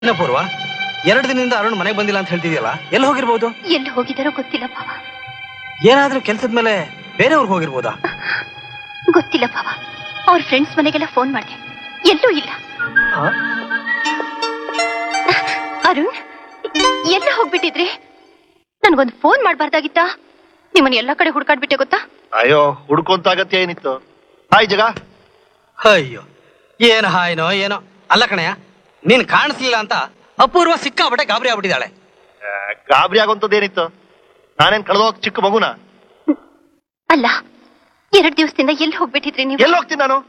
ಇನ್ನ ಪೂರ್ವ ಎರಡು ದಿನದಿಂದ ಅರುಣ್ ಮನೆಗೆ ಬಂದಿಲ್ಲ ಅಂತ ಹೇಳ್ತಿದ್ಯಲ್ಲ ಎಲ್ಲಿ ಹೋಗಿರ್ಬೋದು ಎಲ್ಲಿ ಹೋಗಿದಾರೋ ಗೊತ್ತಿಲ್ಲ ಭಾವ ಏನಾದ್ರೂ ಕೆಲ್ಸದ ಮೇಲೆ ಬೇರೆಯವ್ರಿಗೆ ಹೋಗಿರ್ಬೋದಾ ಗೊತ್ತಿಲ್ಲ ಭಾವ ಅವ್ರ ಫ್ರೆಂಡ್ಸ್ ಮನೆಗೆಲ್ಲ ಫೋನ್ ಮಾಡಿದೆ ಎಲ್ಲೂ ಇಲ್ಲ ಅರುಣ್ ಎಲ್ಲ ಹೋಗ್ಬಿಟ್ಟಿದ್ರಿ ನನ್ಗೊಂದು ಫೋನ್ ಮಾಡ್ಬಾರ್ದಾಗಿತ್ತಾ ನಿಮ್ಮನ್ನ ಎಲ್ಲ ಕಡೆ ಹುಡ್ಕಾಡ್ಬಿಟ್ಟೆ ಗೊತ್ತಾ ಅಯ್ಯೋ ಹುಡ್ಕೊಂತ ಅಗತ್ಯ ಏನಿತ್ತು ಹಾಯ್ ಜಗ ಅಯ್ಯೋ ಏನ್ ಹಾಯ್ನೋ ಏನೋ ಅಲ್ಲ ಕಣಯ್ಯ ನೀನ್ ಕಾಣಿಸ್ಲಿಲ್ಲ ಅಂತ ಅಪೂರ್ವ ಸಿಕ್ಕಾಬಟ್ಟೆ ಗಾಬರಿ ಆಗ್ಬಿಟ್ಟಿದ್ದಾಳೆ ಆ, ಗಾಬರಿ ಆಗೋಂಥದ್ದು ಏನಿತ್ತು ನಾನೇನ್ ಕಳೆದೋಗ್ ಚಿಕ್ಕ ಮಗುನ ಅಲ್ಲ ಎರಡ್ ದಿವಸದಿಂದ ಎಲ್ಲಿ ಹೋಗ್ಬಿಟ್ಟಿದ್ರಿ ನೀವು ಎಲ್ಲಿ ಹೋಗ್ತೀನಿ ನಾನು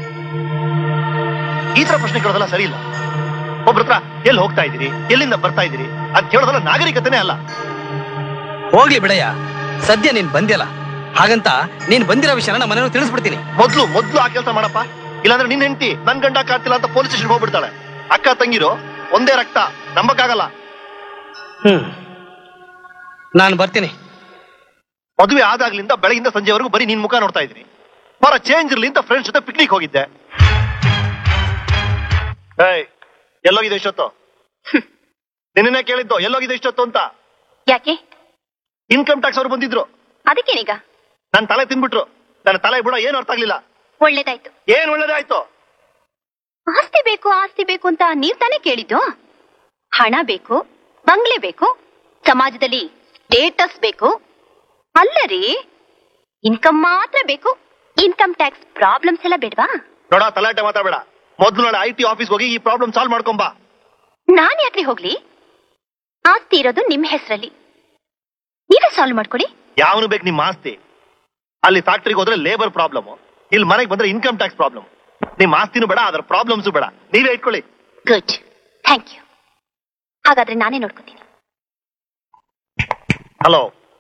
ಈ ತರ ಪ್ರಶ್ನೆ ಕೇಳೋದಲ್ಲ ಸರಿ ಇಲ್ಲ ಒಬ್ರ ಹತ್ರ ಎಲ್ಲಿ ಹೋಗ್ತಾ ಇದ್ದೀರಿ ಎಲ್ಲಿಂದ ಬರ್ತಾ ಇದ್ದೀರಿ ಅದ್ ಕೇಳೋದಲ್ಲ ನಾಗರಿಕತೆನೇ ಅಲ್ಲ ಹೋಗ್ಲಿ ಬಿಡಯ್ಯ ಸದ್ಯ ನೀನ್ ಬಂದ್ಯಲ್ಲ ಹಾಗಂತ ನೀನ್ ಬಂದಿರೋ ವಿಷಯನ ನಮ್ಮ ಮನೆಯವ್ರು ತಿಳಿಸ್ಬಿಡ್ತೀನಿ ಮೊದ್ಲು ಮೊದ್ಲು ಆ ಕೆಲಸ ಮಾಡಪ್ಪ ಇಲ್ಲಾಂದ್ರೆ ನಿನ್ ಹೆಂಡತಿ ನನ್ ಗಂಡ ಕಾಡ್ತಿಲ್ಲ ಅಂತ ಪೊಲೀಸ್ ಸ್ಟೇಷನ್ ಹೋಗ್ಬಿಡ್ತಾಳೆ ಅಕ್ಕ ತಂಗಿರೋ ಒಂದೇ ರಕ್ತ ನಂಬಕ್ಕಾಗಲ್ಲ ಹ್ಮ್ ನಾನು ಬರ್ತೀನಿ ಮದುವೆ ಆದಾಗ್ಲಿಂದ ಬೆಳಗಿಂದ ಸಂಜೆವರೆಗೂ ಬರೀ ನಿನ್ ಮುಖ ನೋಡ್ತಾ ಇದ್ದೀನಿ ಫಾರ್ ಚೇಂಜ್ ಇರ್ಲಿ ಅಂತ ಫ್ರೆಂಡ್ಸ್ ಜೊತೆ ಪಿಕ್ನಿಕ್ ಹೋಗಿದ್ದೆ ಏಯ್ ಎಲ್ಲೋಗಿದೆ ಇಷ್ಟೊತ್ತು ನಿನ್ನೆ ಕೇಳಿದ್ದು ಎಲ್ಲೋಗಿದೆ ಇಷ್ಟೊತ್ತು ಅಂತ ಯಾಕೆ ಇನ್ಕಮ್ ಟ್ಯಾಕ್ಸ್ ಅವ್ರು ಬಂದಿದ್ರು ಅದಕ್ಕೇನೀಗ ನನ್ ತಲೆ ತಿನ್ಬಿಟ್ರು ನನ್ನ ತಲೆ ಬಿಡೋ ಏನು ಅರ್ಥ ಆಗ್ಲಿಲ್ಲ ಒಳ್ಳೇದಾಯ್ತು ಏನ್ ಒಳ್ಳೇದಾಯ್ತು ಆಸ್ತಿ ಬೇಕು ಆಸ್ತಿ ಬೇಕು ಅಂತ ನೀವ್ ತಾನೇ ಕೇಳಿದ್ದು ಹಣ ಬೇಕು ಬಂಗ್ಲೆ ಬೇಕು ಸಮಾಜದಲ್ಲಿ ಸ್ಟೇಟಸ್ ಬೇಕು ಅಲ್ಲ ರೀ ಇನ್ಕಮ್ ಮಾತ್ರ ಬೇಕು ಇನ್ಕಮ್ ಟ್ಯಾಕ್ಸ್ ಪ್ರಾಬ್ಲಮ್ಸ್ ಎಲ್ಲ ಬೇಡ್ವಾ ನೋಡ ತಲಾಟೆ ಮಾತಾಡಬೇಡ ಮೊದ್ಲು ನಾಳೆ ಐ ಟಿ ಆಫೀಸ್ ಹೋಗಿ ಈ ಪ್ರಾಬ್ಲಮ್ ಸಾಲ್ವ್ ಮಾಡ್ಕೊಂಬಾ ನಾನ್ ಯಾಕ್ರಿ ಹೋಗ್ಲಿ ಆಸ್ತಿ ಇರೋದು ನಿಮ್ ಹೆಸರಲ್ಲಿ ನೀವೇ ಸಾಲ್ವ್ ಮಾಡ್ಕೊಡಿ ಯಾವನು ಬೇಕು ನಿಮ್ಮ ಆಸ್ತಿ ಅಲ್ಲಿ ಫ್ಯಾಕ್ಟ್ರಿಗೆ ಹೋದ್ರೆ ಲೇಬರ್ ಪ್ರಾಬ್ಲಮ್ ಇಲ್ಲಿ ಮನೆಗೆ ಬಂದ್ರೆ ಇನ್ಕಮ್ ಟ್ಯಾಕ್ಸ್ ಪ್ರಾಬ್ಲಮ್ ನಿಮ್ ಆಸ್ತಿನೂ ಬೇಡ ಅದರ ಪ್ರಾಬ್ಲಮ್ಸು ಬೇಡ ನೀವೇ ಇಟ್ಕೊಳ್ಳಿ ಗುಡ್ ಥ್ಯಾಂಕ್ ಯು ಹಾಗಾದ್ರೆ ನಾನೇ ನೋಡ್ಕೋತೀನಿ ಹಲೋ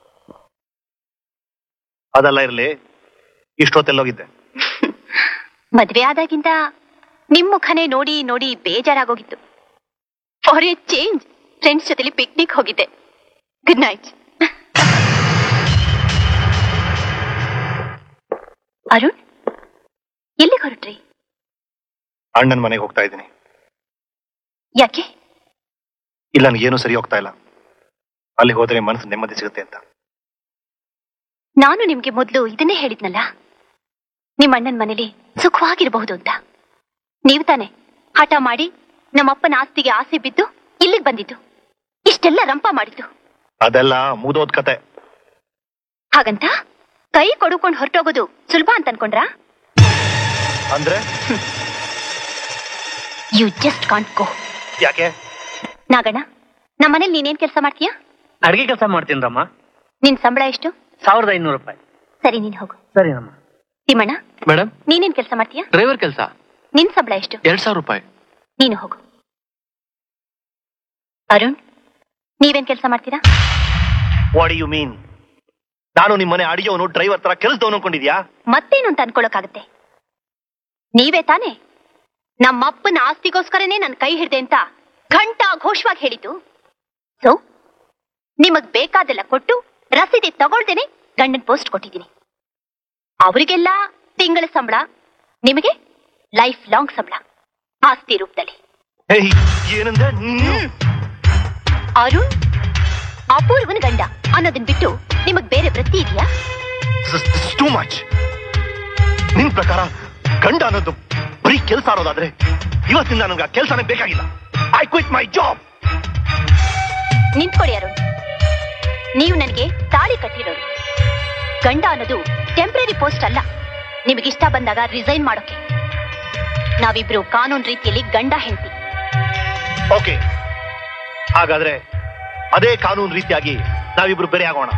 ಅದೆಲ್ಲ ಇರ್ಲಿ ಇಷ್ಟೊತ್ತೆಲ್ಲೋಗಿದ್ದೆ ಮದ್ವೆ ಆದಾಗಿಂದ ನಿಮ್ ಮುಖನೇ ನೋಡಿ ನೋಡಿ ಬೇಜಾರಾಗೋಗಿತ್ತು ಫಾರ್ ಎ ಚೇಂಜ್ ಫ್ರೆಂಡ್ಸ್ ಜೊತೆಲಿ ಪಿಕ್ನಿಕ್ ಹೋಗಿದ್ದೆ ಗುಡ್ ನೈಟ್ ಅರುಣ್ ಎಲ್ಲಿಗೆ ಹೊರಟ್ರಿ ಅಣ್ಣನ ಮನೆಗೆ ಹೋಗ್ತಾ ಇದ್ದೀನಿ ಯಾಕೆ ಇಲ್ಲ ನನಗೇನು ಸರಿ ಹೋಗ್ತಾ ಇಲ್ಲ ಅಲ್ಲಿ ಹೋದ್ರೆ ಮನಸ್ಸು ನೆಮ್ಮದಿ ಸಿಗುತ್ತೆ ಅಂತ ನಾನು ನಿಮ್ಗೆ ಮೊದಲು ಇದನ್ನೇ ಹೇಳಿದ್ನಲ್ಲ ನಿಮ್ಮ ಅಣ್ಣನ ಮನೇಲಿ ಸುಖವಾಗಿರಬಹುದು ಅಂತ ನೀವು ತಾನೆ ಹಠ ಮಾಡಿ ನಮ್ಮಪ್ಪನ ಆಸ್ತಿಗೆ ಆಸೆ ಬಿದ್ದು ಇಲ್ಲಿಗೆ ಬಂದಿದ್ದು ಇಷ್ಟೆಲ್ಲ ರಂಪ ಮಾಡಿದ್ದು ಅದೆಲ್ಲ ಮುದೋದ್ ಕತೆ ಹಾಗಂತ ಕೈ ಕೊಡುಕೊಂಡು ಹೊರಟೋಗೋದು ಸುಲಭ ಅಂತ ಅನ್ಕೊಂಡ್ರಾ ಅಂದ್ರೆ ಯು ಜಸ್ಟ್ ಕಾಂಟ್ ಗೋ ಯಾಕೆ ನಾಗಣ್ಣ ನಮ್ಮ ಮನೇಲಿ ನೀನೇನ್ ಕೆಲಸ ಮಾಡ್ತೀಯಾ ಅಡಿಗೆ ಕೆಲಸ ಮಾಡ್ತೀನಮ್ಮ ನಿನ್ ಸಂಬಳ ಎಷ್ಟು ಸಾವಿರದ ಐನೂರು ರೂಪಾಯಿ ಸರಿ ನೀನ್ ಹೋಗು ಸರಿನಮ್ಮ ತಿಮ್ಮಣ್ಣ ಮೇಡಮ್ ನೀನೇನ್ ಕೆಲಸ ಮಾಡ್ತೀಯಾ ಡ್ರೈವರ್ ಕೆಲಸ ನಿನ್ ಸಂಬಳ ಎಷ್ಟು ಎರಡ್ ಸಾವಿರ ರೂಪಾಯಿ ನೀನು ಹೋಗು ಅರುಣ್ ನೀವೇನ್ ಕೆಲಸ ಮಾಡ್ತೀರಾ ವಾಟ್ ಯು ಮೀನ್ ನಾನು ನಿಮ್ಮ ಮನೆ ಅಡಿಗೆವನು ಡ್ರೈವರ್ ತರ ಕೆಲಸದವನು ಅನ್ಕೊಂಡಿದ್ಯಾ ಮತ್ತೇನು ಅಂತ ಅನ್ಕೊಳಕ್ಕಾಗತ್ತೆ ನೀವೇ ತಾನೇ ನಮ್ಮಪ್ಪನ ಆಸ್ತಿಗೋಸ್ಕರನೇ ನನ್ ಕೈ ಹಿಡ್ದೆ ಅಂತ ಘಂಟಾ ಘೋಷವಾಗಿ ಹೇಳಿದ್ದು ಸೊ ನಿಮಗ್ ಬೇಕಾದೆಲ್ಲ ಕೊಟ್ಟು ರಸೀದಿ ತಗೊಳ್ದೇನೆ ಗಂಡನ್ ಪೋಸ್ಟ್ ಕೊಟ್ಟಿದ್ದೀನಿ ಅವರಿಗೆಲ್ಲ ತಿಂಗಳ ಸಂಬಳ ನಿಮಗೆ ಲೈಫ್ ಲಾಂಗ್ ಸಂಬಳ ಆಸ್ತಿ ರೂಪದಲ್ಲಿ ಏಯ್, ಏನಂದೆ ನೀನು? ಅರುಣ್ ಅಪೂರ್ವನ ಗಂಡ ಅನ್ನೋದನ್ ಬಿಟ್ಟು ನಿಮಗ್ ಬೇರೆ ವೃತ್ತಿ ಇದೆಯಾ This is too much. ನಿನ್ ಪ್ರಕಾರ ಗಂಡ ಅನ್ನೋದು ಬರೀ ಕೆಲಸ ಆಡೋದಾದ್ರೆ ಇವತ್ತಿಂದ ನನಗೆ ಆ ಕೆಲಸನೇ ಬೇಕಾಗಿಲ್ಲ ಐ ಕ್ವಿಟ್ ಮೈ ಜಾಬ್ ನಿಂತ್ಕೊಳ್ಳಿ ಅರುಣ್ ನೀವು ನನಗೆ ತಾಳಿ ಕಟ್ಟಿರೋರು ಗಂಡ ಅನ್ನೋದು ಟೆಂಪ್ರರಿ ಪೋಸ್ಟ್ ಅಲ್ಲ ನಿಮಗಿಷ್ಟ ಬಂದಾಗ ರಿಸೈನ್ ಮಾಡೋಕೆ ನಾವಿಬ್ರು ಕಾನೂನು ರೀತಿಯಲ್ಲಿ ಗಂಡ ಹೆಂಡತಿ ಓಕೆ ಹಾಗಾದ್ರೆ ಅದೇ ಕಾನೂನು ರೀತಿಯಾಗಿ ನಾವಿಬ್ರು ಬೇರೆ ಆಗೋಣ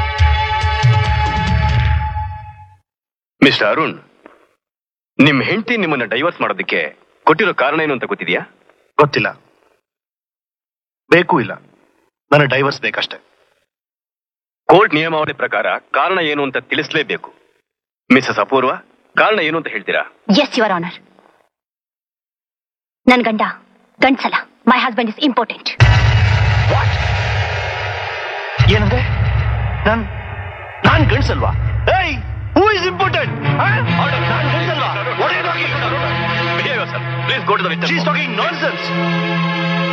ಮಿಸ್ಟರ್ ಅರುಣ್ ನಿಮ್ ಹೆಂಡತಿ ನಿಮ್ಮನ್ನ ಡೈವರ್ಸ್ ಮಾಡೋದಕ್ಕೆ ಕೊಟ್ಟಿರೋ ಕಾರಣ ಏನು ಅಂತ ಗೊತ್ತಿದ್ಯಾ ಗೊತ್ತಿಲ್ಲ ಬೇಕು ಇಲ್ಲ ನನ್ನ ಡೈವರ್ಸ್ ಬೇಕಷ್ಟೇ ಕೋರ್ಟ್ ನಿಯಮಾವಳಿ ಪ್ರಕಾರ ಕಾರಣ ಏನು ಅಂತ ತಿಳಿಸ್ಲೇಬೇಕು ಮಿಸಸ್ ಅಪೂರ್ವ ಕಾರಣ ಏನು ಅಂತ ಹೇಳ್ತೀರಾ ಎಸ್ ಯುವರ್ ಆನರ್ ನನ್ ಗಂಡ ಗಂಡ್ಸಲ್ಲ ಮೈ ಹಸ್ಬೆಂಡ್ ಇಸ್ ಇಂಪಾರ್ಟೆಂಟ್ ಏನಂದ್ರೆ ನಾನ್ ನಾನ್ ಗಂಡ್ಸಲ್ವಾ ಏಯ್ ಹೂ ಇಸ್ ಇಂಪಾರ್ಟೆಂಟ್ ನಾನ್ ಗಂಡ್ಸಲ್ವಾ please go to the She's talking nonsense.